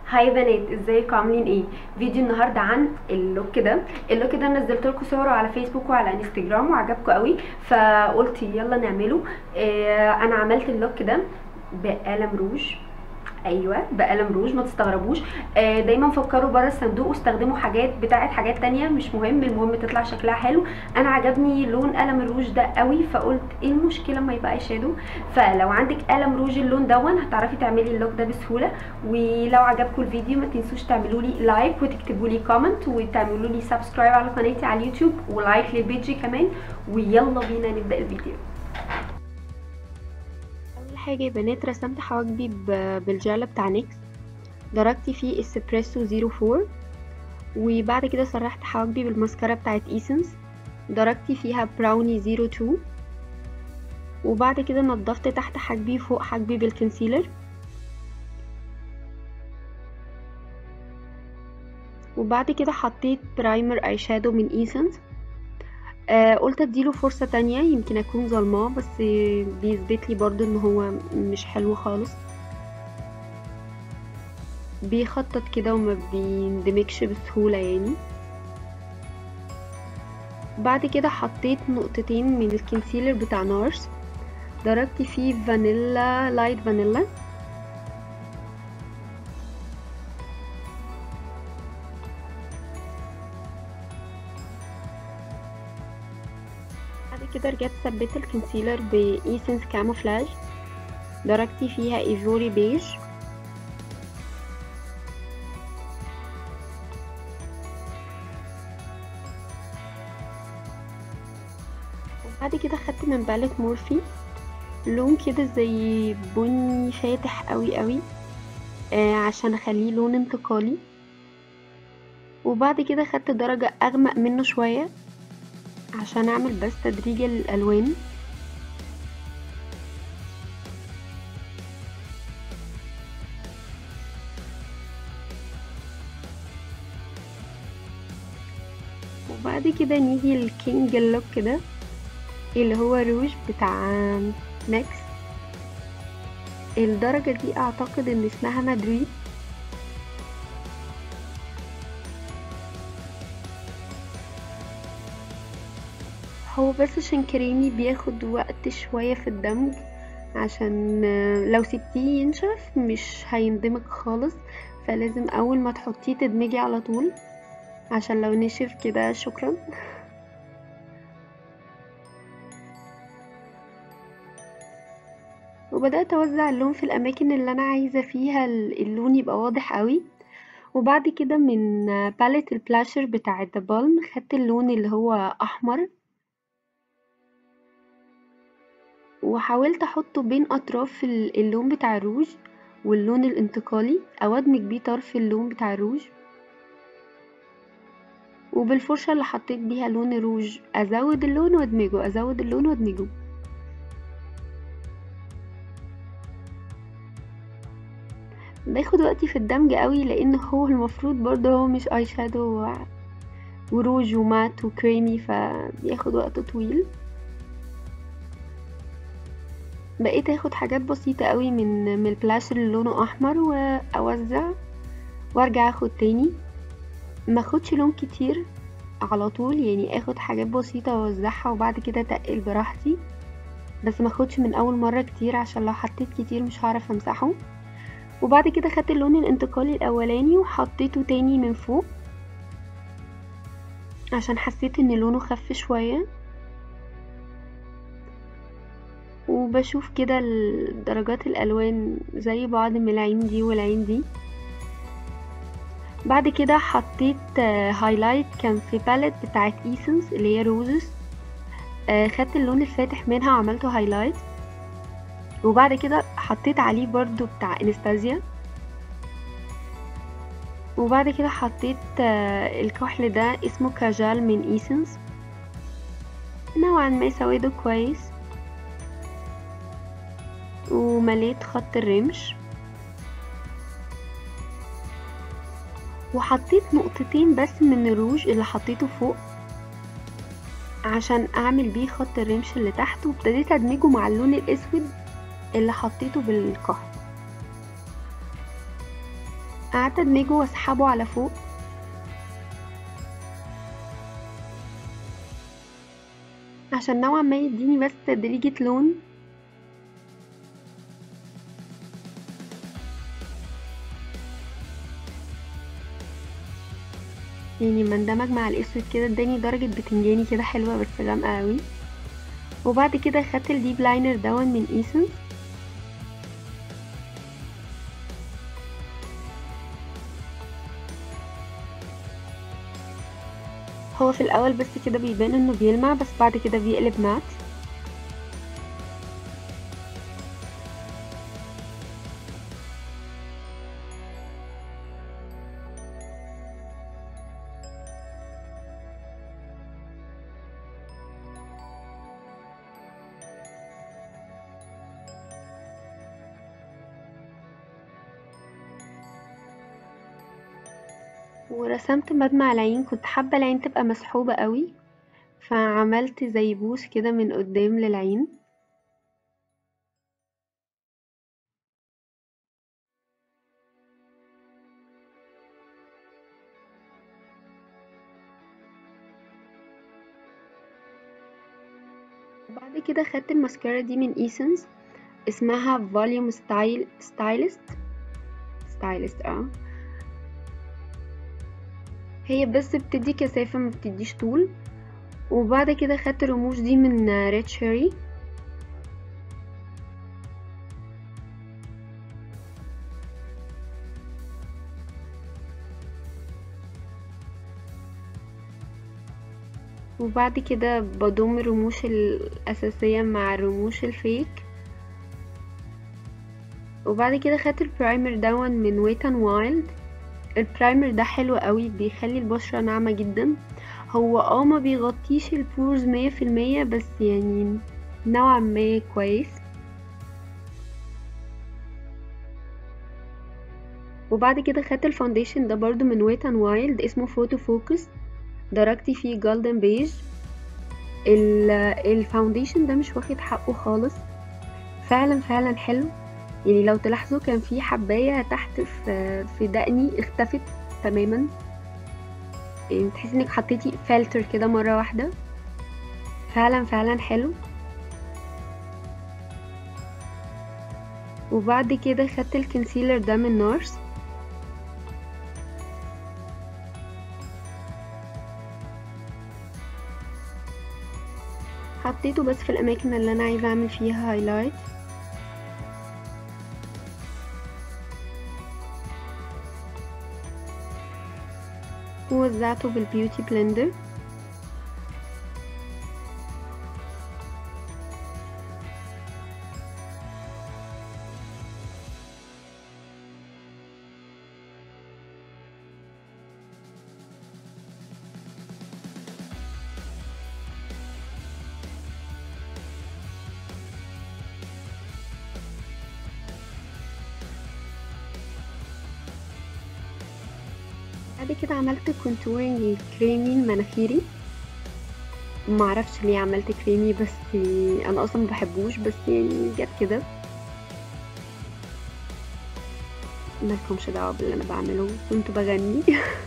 هاي بنات ازيكم عاملين ايه فيديو النهارده عن اللوك ده اللوك ده نزلت لكم صوره على فيسبوك وعلى انستجرام وعجبكم قوي فقلت يلا نعمله آه انا عملت اللوك ده بقلم روج ايوه بقلم روج ما تستغربوش آه دايما فكروا بره الصندوق واستخدموا حاجات بتاعت حاجات تانية مش مهم المهم تطلع شكلها حلو انا عجبني لون قلم الروج ده قوي فقلت ايه المشكله ما يبقى اي شادو فلو عندك قلم روج اللون دون هتعرفي تعملي اللوك ده بسهوله ولو عجبكم الفيديو ما تنسوش تعملوا لي لايك وتكتبوا لي كومنت وتعملوا لي سبسكرايب على قناتي على اليوتيوب ولايك للبيجي كمان ويلا بينا نبدا الفيديو حاجة يا بنات رسمت حواجبي بالجالة بتاع نيكس درجتي فيه اسبريسو زيرو فور وبعد كده سرحت حواجبي بالماسكارا بتاعت ايسنس درجتي فيها براوني زيرو تو وبعد كده نضفت تحت حاجبي فوق حاجبي بالكونسيلر وبعد كده حطيت برايمر اي شادو من ايسنس آه قلت اديله فرصة تانية يمكن اكون ظلماه بس بيثبت لي برضو ان هو مش حلو خالص بيخطط كده وما بيندمجش بسهولة يعني بعد كده حطيت نقطتين من الكونسيلر بتاع نارس درجتي فيه فانيلا لايت فانيلا بعد كده رجعت ثبت الكونسيلر بايسنس كاموفلاج درجتي فيها ايفوري بيج وبعد كده خدت من بالت مورفي لون كده زي بني فاتح قوي قوي آه عشان اخليه لون انتقالي وبعد كده خدت درجة اغمق منه شوية عشان اعمل بس تدريج الالوان وبعد كده نيجي الكينج اللوك ده اللي هو روج بتاع ماكس الدرجة دي اعتقد ان اسمها مدريد هو بس عشان كريمي بياخد وقت شوية في الدمج عشان لو سبتيه ينشف مش هيندمج خالص فلازم اول ما تحطيه تدمجي على طول عشان لو نشف كده شكرا وبدأت اوزع اللون في الاماكن اللي انا عايزة فيها اللون يبقى واضح قوي وبعد كده من باليت البلاشر بتاع ذا بالم خدت اللون اللي هو احمر وحاولت احطه بين اطراف اللون بتاع الروج واللون الانتقالي او ادمج بيه طرف اللون بتاع الروج وبالفرشة اللي حطيت بيها لون الروج ازود اللون وادمجه ازود اللون وادمجه باخد وقتي في الدمج قوي لان هو المفروض برضه هو مش اي شادو وروج ومات وكريمي فبياخد وقت طويل بقيت اخد حاجات بسيطة قوي من من البلاشر اللي لونه احمر واوزع وارجع اخد تاني ما اخدش لون كتير على طول يعني اخد حاجات بسيطة واوزعها وبعد كده اتقل براحتي بس ما اخدش من اول مرة كتير عشان لو حطيت كتير مش هعرف امسحه وبعد كده خدت اللون الانتقالي الاولاني وحطيته تاني من فوق عشان حسيت ان لونه خف شويه وبشوف كده درجات الالوان زي بعض من العين دي والعين دي بعد كده حطيت هايلايت كان في باليت بتاعت ايسنس اللي هي روزز خدت اللون الفاتح منها وعملته هايلايت وبعد كده حطيت عليه برضو بتاع انستازيا وبعد كده حطيت الكحل ده اسمه كاجال من ايسنس نوعا ما سواده كويس ومليت خط الرمش وحطيت نقطتين بس من الروج اللي حطيته فوق عشان اعمل بيه خط الرمش اللي تحت وابتديت ادمجه مع اللون الاسود اللي حطيته بالكحل قعدت ادمجه واسحبه على فوق عشان نوعا ما يديني بس تدريجة لون يعني ما اندمج مع الاسود كده اداني درجة بتنجاني كده حلوة بس غامقة اوي وبعد كده خدت الديب لاينر دون من ايسنس هو في الاول بس كده بيبان انه بيلمع بس بعد كده بيقلب مات ورسمت مدمع العين كنت حابة العين تبقى مسحوبة قوي فعملت زي بوس كده من قدام للعين وبعد كده خدت الماسكارا دي من ايسنس اسمها فوليوم ستايل ستايلست ستايلست اه هي بس بتدي كثافة ما بتديش طول وبعد كده خدت الرموش دي من ريد شيري وبعد كده بضم الرموش الأساسية مع الرموش الفيك وبعد كده خدت البرايمر دون من ويت ان وايلد البرايمر ده حلو قوي بيخلي البشرة ناعمة جدا هو اه ما بيغطيش البورز مية في المية بس يعني نوعا ما كويس وبعد كده خدت الفاونديشن ده برضو من ويت ان وايلد اسمه فوتو فوكس درجتي فيه جولدن بيج الفاونديشن ده مش واخد حقه خالص فعلا فعلا حلو يعني لو تلاحظوا كان في حباية تحت في في دقني اختفت تماما يعني تحسي انك حطيتي فلتر كده مرة واحدة فعلا فعلا حلو وبعد كده خدت الكونسيلر ده من نارس حطيته بس في الاماكن اللي انا عايزه اعمل فيها هايلايت ووزعته بالبيوتي بلندر بعد كده عملت كونتورنج كريمي المناخيري معرفش ليه عملت كريمي بس انا اصلا مبحبوش بس يعني جت كده مالكمش دعوه باللي انا بعمله كنت بغني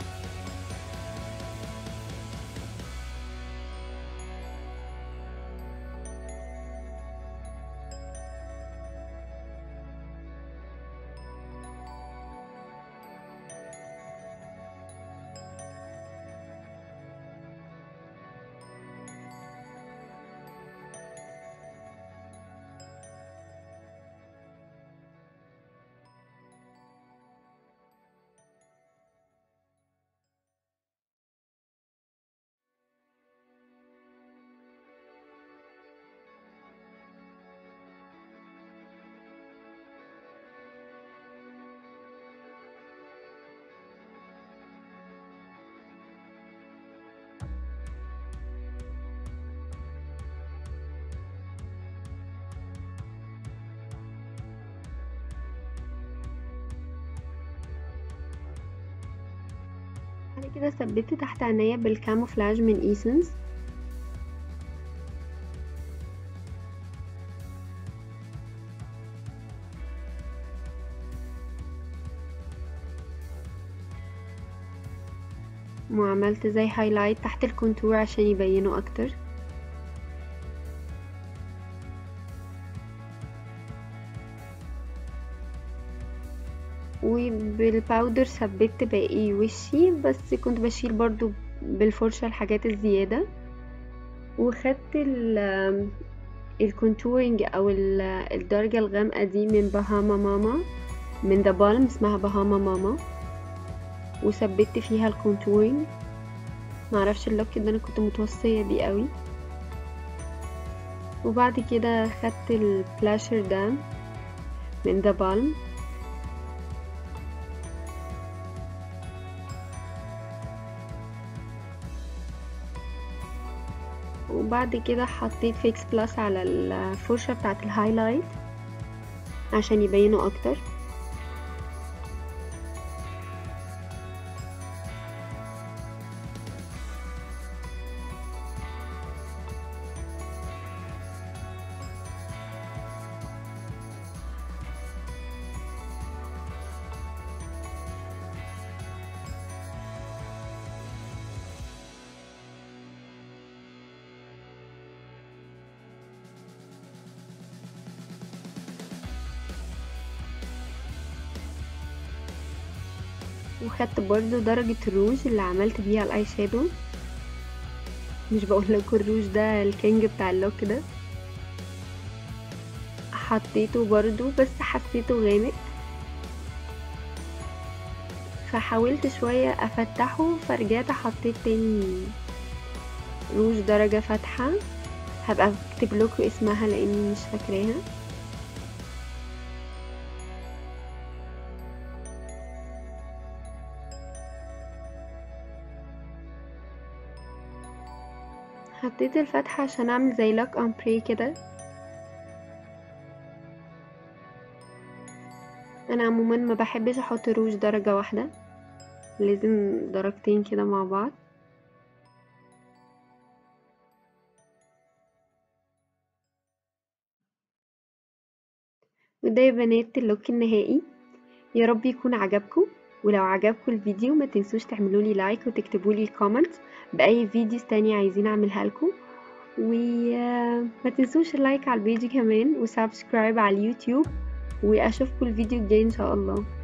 بعد كده ثبت تحت عينيا بالكاموفلاج من ايسنس وعملت زي هايلايت تحت الكونتور عشان يبينوا اكتر وبالباودر ثبت باقي وشي بس كنت بشيل برضو بالفرشة الحاجات الزيادة وخدت ال الكونتورنج او الدرجة الغامقة دي من بهاما ماما من ذا بالم اسمها بهاما ماما وثبت فيها الكونتورنج معرفش اللوك ده انا كنت متوصية بيه قوي وبعد كده خدت البلاشر ده من ذا بالم وبعد كده حطيت فيكس بلس على الفرشة بتاعة الهايلايت عشان يبينوا اكتر وخدت برضو درجة الروج اللي عملت بيها الاي شادو مش بقول لكم الروج ده الكينج بتاع اللوك ده حطيته برضو بس حسيته غامق فحاولت شوية افتحه فرجعت حطيت تاني روج درجة فاتحة هبقى اكتب لكم اسمها لاني مش فاكراها حطيت الفتحة عشان اعمل زي لوك امبري كده انا عموما ما بحبش احط روج درجة واحدة لازم درجتين كده مع بعض وده يا بنات اللوك النهائي يا رب يكون عجبكم ولو عجبكم الفيديو ما تنسوش تعملوا لي لايك وتكتبوا لي كومنت باي فيديوز تانية عايزين اعملها لكم وما تنسوش اللايك على الفيديو كمان وسبسكرايب على اليوتيوب واشوفكم الفيديو الجاي ان شاء الله